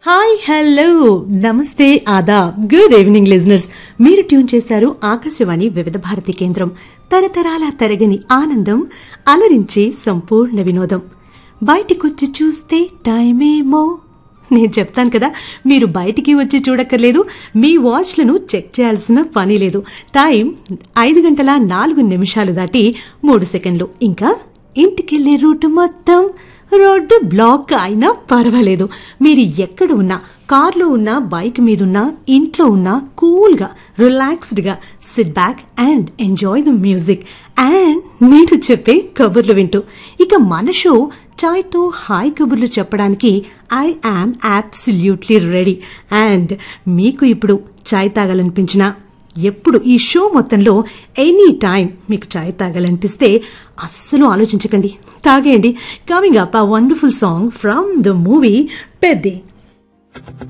hi hello నమస్తే ఆదాబ్ good evening listeners మీరు ట్యూన్ చేశారు ఆకాశవాణి వివిధ భారతి కేంద్రం తరతరాల తరగని ఆనందం అలరించే సంపూర్ణ వినోదం బయటికొచ్చి చూస్తే టైమేమో నేను చెప్తాను కదా మీరు బయటికి వచ్చి చూడక్కర్లేదు మీ వాచ్లను చెక్ చేయాల్సిన పని లేదు టైం ఐదు గంటల నాలుగు నిమిషాలు దాటి మూడు సెకండ్లు ఇంకా ఇంటికెళ్లే రూట్ మొత్తం రోడ్డు బ్లాక్ అయినా పర్వాలేదు మీరు ఎక్కడ ఉన్నా కార్లో ఉన్నా బైక్ మీద ఉన్నా ఇంట్లో ఉన్నా కూల్గా రిలాక్స్డ్గా sit back and enjoy the music and మీరు చెప్పే కబుర్లు వింటూ ఇక మన షో చాయ్తో హాయ్ కబుర్లు చెప్పడానికి I am absolutely ready and మీకు ఇప్పుడు చాయ్ తాగాలనిపించినా ఎప్పుడు ఈ షో మొత్తంలో ఎనీ టైం మీకు చాయ్ తాగాలనిపిస్తే అస్సలు ఆలోచించకండి తాగేయండి coming up a wonderful song from the movie Peddi